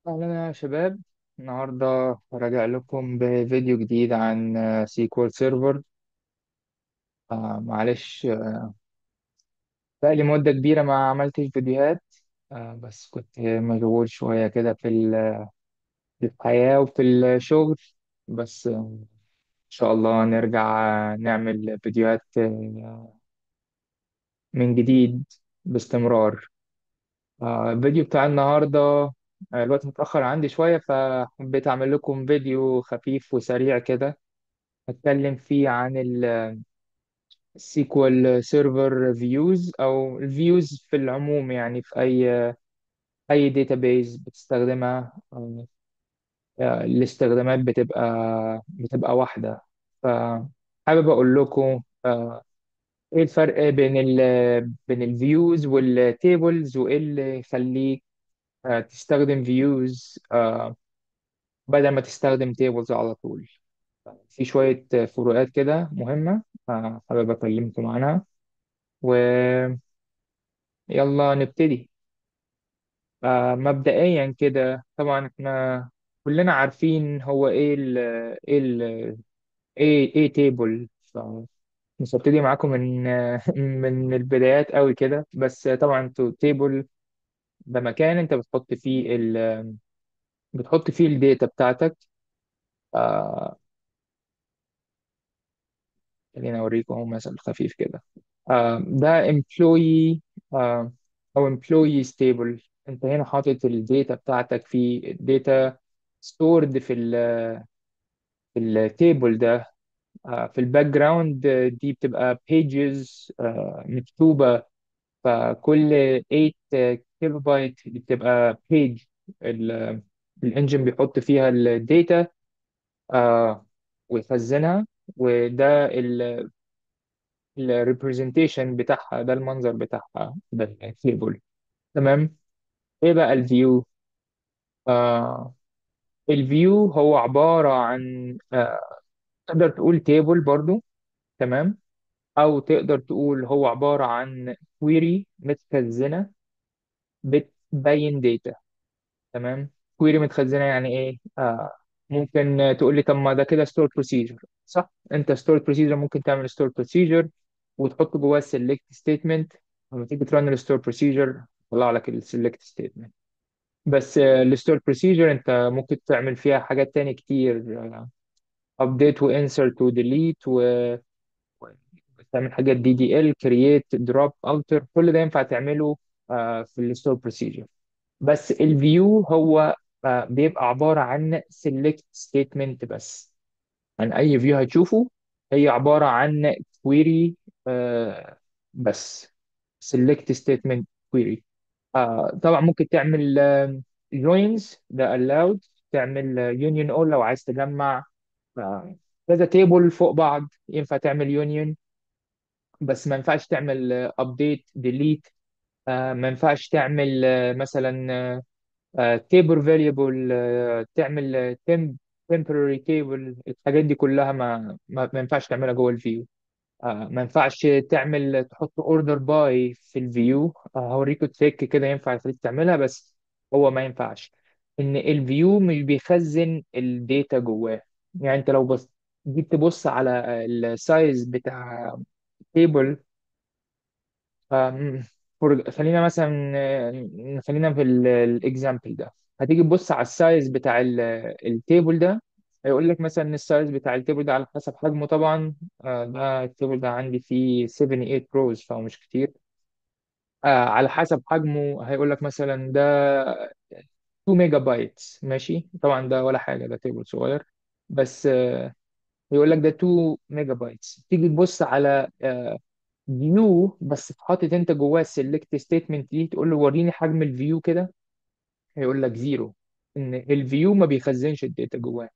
أهلا يا شباب النهاردة راجع لكم بفيديو جديد عن سيكوال سيرفر آه معلش آه، بقالي مدة كبيرة ما عملتش فيديوهات آه بس كنت مشغول شوية كده في ال- في الحياة وفي الشغل بس آه، إن شاء الله نرجع آه، نعمل فيديوهات آه، من جديد باستمرار آه الفيديو بتاع النهاردة آه، الوقت متأخر عندي شوية فحبيت أعمل لكم فيديو خفيف وسريع كده هتكلم فيه عن السيكوال سيرفر فيوز او الفيوز في العموم يعني في اي اي داتابيز بتستخدمها آه، الاستخدامات بتبقى بتبقى واحدة فحابب اقول لكم آه، ايه الفرق بين ال بين الفيوز والتيبلز وايه اللي يخليك آه، تستخدم فيوز بدل ما تستخدم تيبلز على طول في شوية فروقات كده مهمة آه، حابب أكلمكم عنها ويلا نبتدي آه، مبدئيا كده طبعا احنا كلنا عارفين هو ايه ال ايه ال ايه ايه تيبل مش هبتدي معاكم من من البدايات قوي كده بس طبعا انتوا تيبل ده مكان انت بتحط فيه ال بتحط فيه الداتا بتاعتك آه خليني اوريكم اهو مثل خفيف كده آه ده employee آه او employee stable انت هنا حاطط الداتا بتاعتك في الداتا stored في ال في التيبل ده آه، في الباك جراوند دي بتبقى pages آه، مكتوبة فكل 8 كيلو بايت دي بتبقى page ال- الانجن بيحط فيها الداتا آه، ويخزنها وده الريبرزنتيشن بتاعها ده المنظر بتاعها ده التيبل تمام ايه بقى الفيو آه الفيو هو عبارة عن آه تقدر تقول تيبل برضو تمام او تقدر تقول هو عبارة عن كويري متخزنة بتبين داتا تمام كويري متخزنة يعني ايه آه ممكن تقول لي طب ما ده كده ستور بروسيجر صح انت ستور بروسيجر ممكن تعمل ستور بروسيجر وتحط جواه السلكت ستيتمنت لما تيجي ترن الستور بروسيجر يطلع لك السلكت ستيتمنت بس الستور بروسيجر انت ممكن تعمل فيها حاجات تاني كتير ابديت وانسرت وديليت تعمل حاجات دي دي ال كرييت دروب التر كل ده ينفع تعمله آه، في الستور بروسيجر بس الفيو هو آه، بيبقى عبارة عن سيلكت ستيتمنت بس عن اي فيو هتشوفه هي عبارة عن كويري بس سيلكت ستيتمنت كويري طبعا ممكن تعمل جوينز ده allowed تعمل يونيون اول لو عايز تجمع آه، كذا تيبل فوق بعض ينفع تعمل يونيون بس ما ينفعش تعمل ابديت ديليت ما ينفعش تعمل آه، مثلا تيبل فاريبل تعمل temporary تيبل الحاجات دي كلها ما ما ما ينفعش تعملها جوه الفيو ما ينفعش تعمل تحط اوردر باي في الفيو هوريكم تريك كده ينفع يخليك تعملها بس هو ما ينفعش ان الفيو مش بيخزن الداتا جواه يعني انت لو بص جيت تبص على السايز بتاع تيبل أم، فور- خلينا مثلا آه، خلينا في الاكزامبل ده هتيجي تبص على السايز بتاع التيبل ده هيقول لك مثلا ان السايز بتاع التيبل ده على حسب حجمه طبعا آه، ده التيبل ده عندي فيه 78 روز فهو مش كتير آه، على حسب حجمه هيقول لك مثلا ده 2 ميجا بايت ماشي طبعا ده ولا حاجه ده تيبل صغير بس آه، يقول لك ده 2 ميجا بايتس تيجي تبص على فيو بس حاطط انت جواه السلكت ستيتمنت دي تقول له وريني حجم الفيو كده هيقول لك زيرو ان الفيو ما بيخزنش الداتا جواه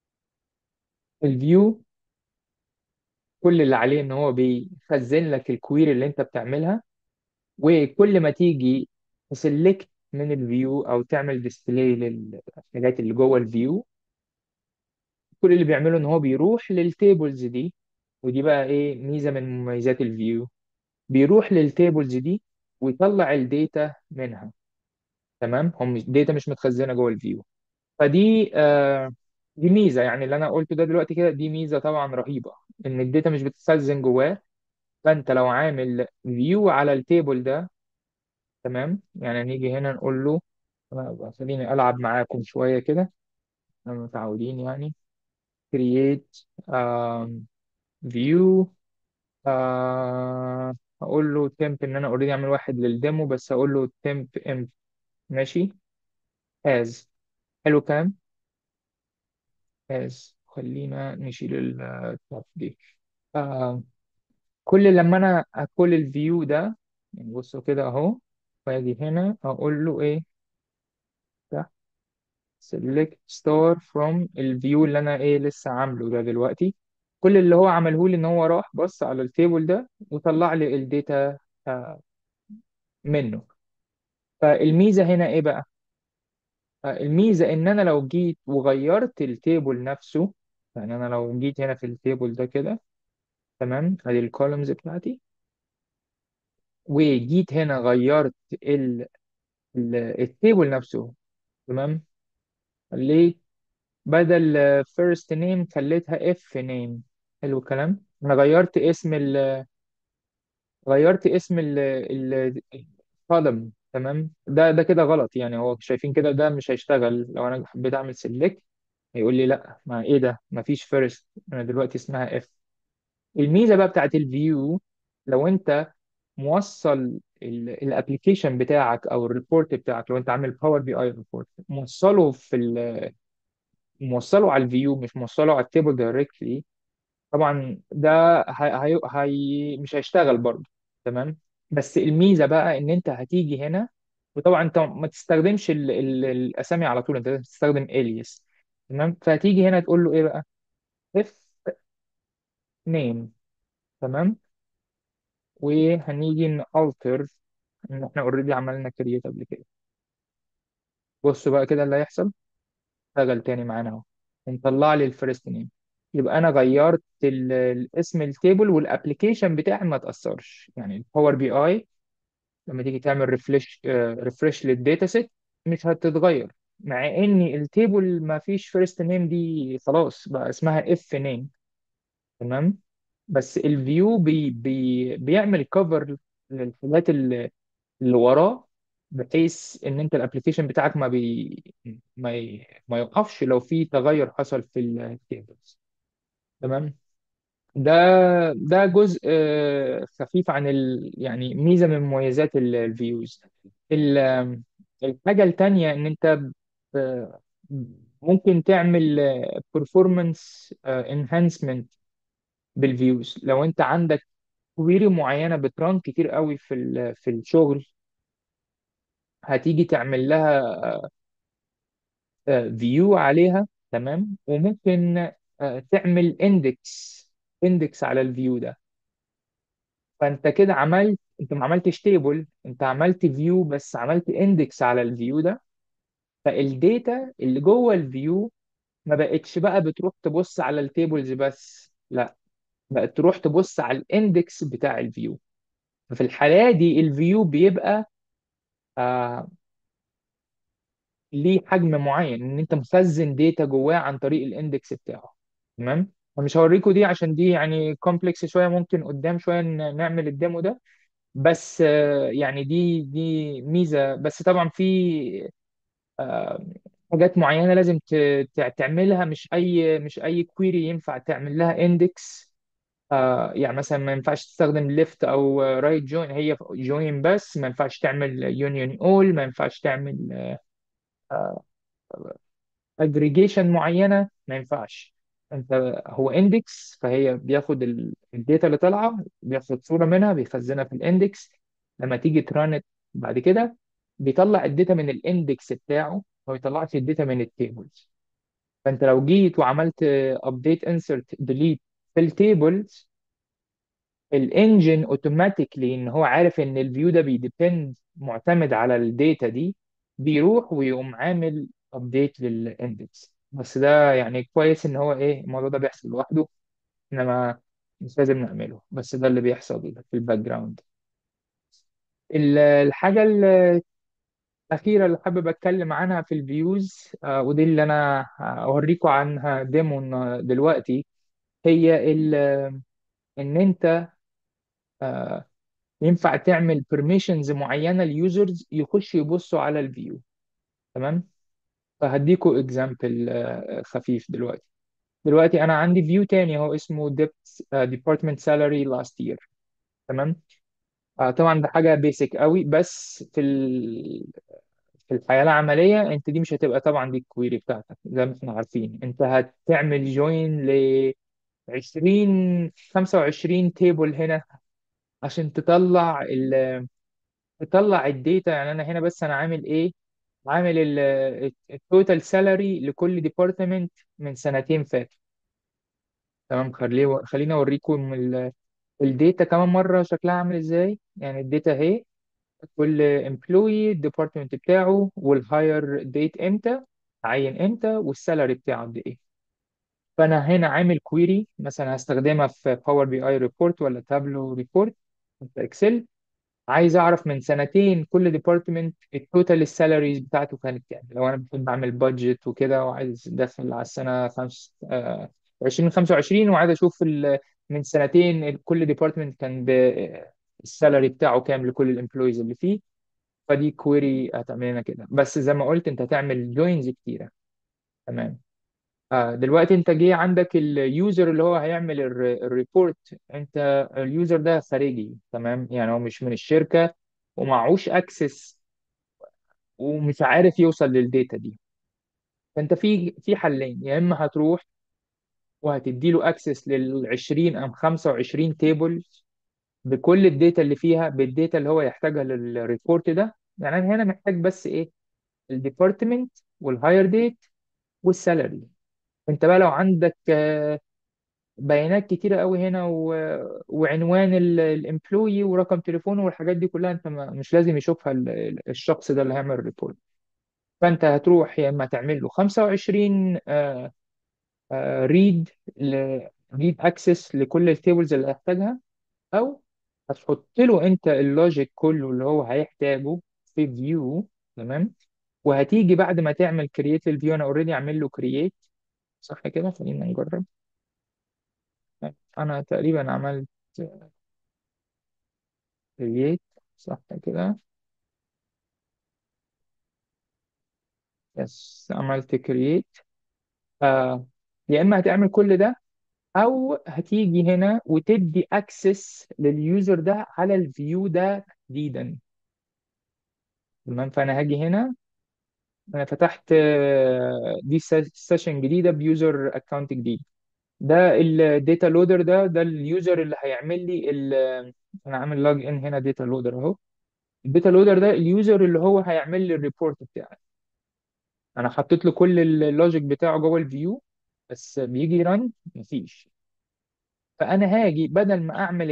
الفيو كل اللي عليه ان هو بيخزن لك الكويري اللي انت بتعملها وكل ما تيجي تسلكت من الفيو او تعمل ديسبلاي للحاجات اللي جوه الفيو كل اللي بيعمله ان هو بيروح للتيبلز دي ودي بقى ايه ميزة من مميزات الفيو بيروح للتيبلز دي ويطلع الداتا منها تمام هم الداتا مش متخزنه جوه الفيو فدي آه دي ميزه يعني اللي انا قلته ده دلوقتي كده دي ميزه طبعا رهيبه ان الداتا مش بتتخزن جواه فانت لو عامل فيو على التيبل ده تمام يعني نيجي هنا نقول له أنا- خليني العب معاكم شويه كده احنا متعودين يعني create um, view uh, اقول له temp ان انا اوريدي اعمل واحد للديمو بس اقول له temp imp ماشي as حلو كام as خلينا نشيل التاب دي آه كل لما انا اكل الفيو ده يعني بصوا كده اهو واجي هنا اقول له ايه ده select star from الفيو اللي انا ايه لسه عامله ده دلوقتي كل اللي هو عمله لي ان هو راح بص على التيبل ده وطلع لي الداتا آه، منه فالميزه هنا ايه بقى آه، الميزه ان انا لو جيت وغيرت التيبل نفسه يعني انا لو جيت هنا في التيبل ده كده تمام ادي الكولومز بتاعتي وجيت هنا غيرت ال ال التيبل نفسه تمام خليت بدل first name خليتها if name حلو الكلام انا غيرت اسم ال غيرت اسم ال ال الكولوم تمام ده ده كده غلط يعني هو شايفين كده ده مش هيشتغل لو انا حبيت اعمل select هيقول لي لا ما ايه ده ما فيش first انا دلوقتي اسمها if الميزه بقى بتاعت الفيو لو انت موصل الابلكيشن بتاعك او الريبورت بتاعك لو انت عامل باور بي اي ريبورت موصله في ال موصله على الفيو مش موصله على التيبل دايركتلي طبعا ده هي هي هي مش هيشتغل برضه تمام بس الميزه بقى ان انت هتيجي هنا وطبعا انت ما تستخدمش ال ال الاسامي على طول انت لازم تستخدم الياس تمام فهتيجي هنا تقول له ايه بقى if name تمام وهنيجي نالتر ان احنا اوريدي عملنا كرييت قبل كده بصوا بقى كده اللي هيحصل اشتغل تاني معانا اهو نطلع لي الفيرست نيم يبقى انا غيرت ال- الاسم التيبل والابلكيشن بتاعي ما تاثرش يعني الباور بي اي لما تيجي تعمل ريفرش ريفرش للداتا سيت مش هتتغير مع ان التيبل ما فيش فيرست نيم دي خلاص بقى اسمها اف نيم تمام بس الفيو بي بي بيعمل كفر للحاجات اللي اللي وراه بحيث ان انت الابلكيشن بتاعك ما بي ما ي... ما يوقفش لو في تغير حصل في التيبلز تمام ده ده جزء آه، خفيف عن ال... يعني ميزة من مميزات الفيوز الحاجة التانية ان انت ب... ممكن تعمل performance enhancement بالفيوز لو انت عندك كويري معينة بتران كتير قوي في ال... في الشغل هتيجي تعمل لها فيو عليها تمام وممكن آه، تعمل اندكس اندكس على الفيو ده فانت كده عملت انت ما عملتش تيبل انت عملت فيو بس عملت اندكس على الفيو ده فالداتا اللي جوه الفيو ما بقتش بقى بتروح تبص على التيبلز بس لا بقت تروح تبص على الاندكس بتاع الفيو ففي الحالة دي الفيو بيبقى آه ليه حجم معين ان انت مخزن داتا جواه عن طريق الاندكس بتاعه تمام أنا مش هوريكم دي عشان دي يعني كومبلكس شويه ممكن قدام شويه ن- نعمل الديمو ده بس آه، يعني دي دي ميزه بس طبعا في آه، حاجات معينه لازم ت- تع- تعملها مش اي مش اي كويري ينفع تعمل لها اندكس يعني مثلا ما ينفعش تستخدم ليفت او رايت جوين هي جوين بس ما ينفعش تعمل يونيون اول ما ينفعش تعمل اجريجيشن معينه ما ينفعش انت هو اندكس فهي بياخد ال- الداتا اللي طالعه بياخد صوره منها بيخزنها في الاندكس لما تيجي ترانت بعد كده بيطلع الداتا من الاندكس بتاعه ما بيطلعش الداتا من التيبلز فانت لو جيت وعملت ابديت انسرت ديليت في التيبلز الانجن اوتوماتيكلي ان هو عارف ان الفيو ده بيديبند معتمد على الداتا دي بيروح ويقوم عامل ابديت للاندكس بس ده يعني كويس ان هو ايه الموضوع ده بيحصل لوحده انما مش لازم نعمله بس ده اللي بيحصل في الباك جراوند ال- الحاجه الأخيرة اللي حابب أتكلم عنها في الفيوز آه، ودي اللي أنا أوريكم عنها ديمو دلوقتي هي ال- إن أنت آه، ينفع تعمل بيرميشنز معينة ليوزرز يخش يبصوا على الفيو تمام فهديكوا اكزامبل خفيف دلوقتي دلوقتي أنا عندي فيو تاني هو اسمه depth آه، department salary last year تمام آه، طبعا ده حاجة بيسك قوي بس في ال... في الحياة العملية انت دي مش هتبقى طبعا دي الكويري بتاعتك زي ما احنا عارفين انت هتعمل جوين ل 20 25 تيبل هنا عشان تطلع ال... تطلع الداتا يعني انا هنا بس انا عامل ايه عامل التوتال سالاري لكل ديبارتمنت من سنتين فاتوا تمام خليه خليني اوريكم ال- الداتا كمان مرة شكلها عامل ازاي يعني الداتا اهي كل امبلوي الديبارتمنت بتاعه والهاير ديت امتى عين امتى والسالري بتاعه قد ايه فانا هنا عامل كويري مثلا هستخدمها في باور بي اي ريبورت ولا تابلو ريبورت في اكسل عايز اعرف من سنتين كل ديبارتمنت التوتال السالاريز بتاعته كانت كام لو انا بحب اعمل بادجت وكده وعايز ادخل على السنه خمس آه 2025 وعايز اشوف ال- من سنتين ال- كل ديبارتمنت كان ب- السالري بتاعه كام لكل الامبلويز اللي فيه فدي كويري هتعمل لنا كده بس زي ما قلت انت هتعمل جوينز كتيره تمام آه دلوقتي انت جه عندك اليوزر اللي هو هيعمل الر- الريبورت انت اليوزر ده خارجي تمام يعني هو مش من الشركه ومعهوش اكسس ومش عارف يوصل للداتا دي فانت في في حلين يا اما هتروح وهتدي له اكسس لل 20 ام 25 تيبل بكل الداتا اللي فيها بالداتا اللي هو يحتاجها للريبورت ده يعني انا هنا محتاج بس ايه الديبارتمنت والهاير ديت والسالري انت بقى لو عندك آه، بيانات كتيرة قوي هنا و... وعنوان الامبلوي ورقم تليفونه والحاجات دي كلها انت ما... مش لازم يشوفها ال- ال- الشخص ده اللي هيعمل الريبورت فانت هتروح يا اما تعمل له 25 ريد ريد اكسس لكل التيبلز اللي هيحتاجها او هتحط له انت اللوجيك كله اللي هو هيحتاجه في فيو تمام وهتيجي بعد ما تعمل كرييت للفيو انا اوريدي عامل له كرييت صح كده خلينا نجرب انا تقريبا عملت كرييت صح كده يس عملت كرييت آه يا اما هتعمل كل ده او هتيجي هنا وتدي اكسس لليوزر ده على الفيو ده تحديدا تمام فانا هاجي هنا انا فتحت آه، دي سيشن جديده بيوزر اكونت جديد ده الداتا لودر ده ده اليوزر اللي هيعمل لي ال- انا عامل لوج ان هنا داتا لودر اهو الداتا لودر ده اليوزر اللي هو هيعمل لي الريبورت بتاعي انا حطيت له كل اللوجيك بتاعه جوه الفيو بس بيجي رن مفيش فانا هاجي بدل ما اعمل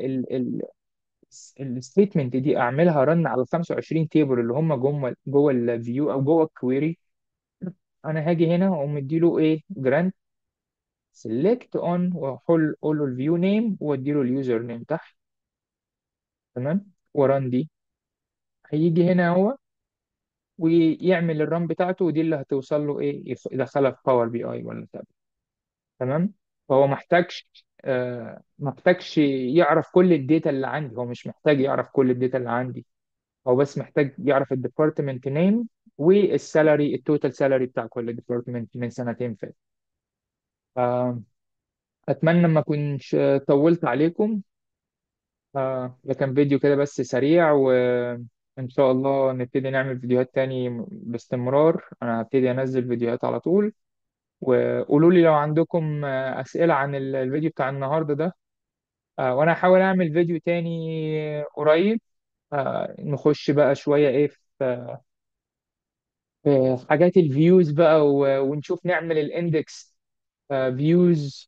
الستيتمنت دي اعملها رن على ال 25 تيبل اللي هم جوه جوه الفيو او جوه الكويري انا هاجي هنا واقوم مديله ايه جرانت سيلكت اون واقول اقول له الفيو نيم واديله اليوزر نيم تحت تمام وران دي هيجي هنا هو ويعمل الران بتاعته ودي اللي هتوصل له ايه يخ- يدخلها في باور بي اي ولا تابلت تمام فهو محتاجش آه محتاجش يعرف كل الداتا اللي عندي هو مش محتاج يعرف كل الداتا اللي عندي هو بس محتاج يعرف الديبارتمنت نيم والسالري التوتال سالري بتاع كل ديبارتمنت من سنتين فاتوا آه اتمنى ما اكونش طولت عليكم آه ده كان فيديو كده بس سريع وان شاء الله نبتدي نعمل فيديوهات تاني باستمرار انا هبتدي انزل فيديوهات على طول وقولوا لي لو عندكم آه، أسئلة عن ال- الفيديو بتاع النهاردة ده آه، وأنا هحاول أعمل فيديو تاني قريب آه، نخش بقى شوية إيه في في حاجات الفيوز بقى و- ونشوف نعمل الاندكس فيوز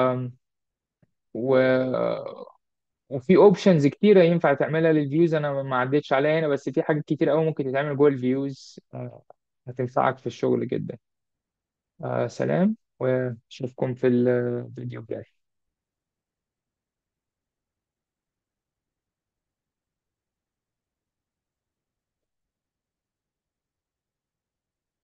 وفي اوبشنز كتيرة ينفع تعملها للفيوز أنا ما عدتش عليها هنا بس في حاجات كتير أوي ممكن تتعمل جوه الفيوز آه، هتنفعك في الشغل جدا آه، سلام وأشوفكم في الفيديو الجاي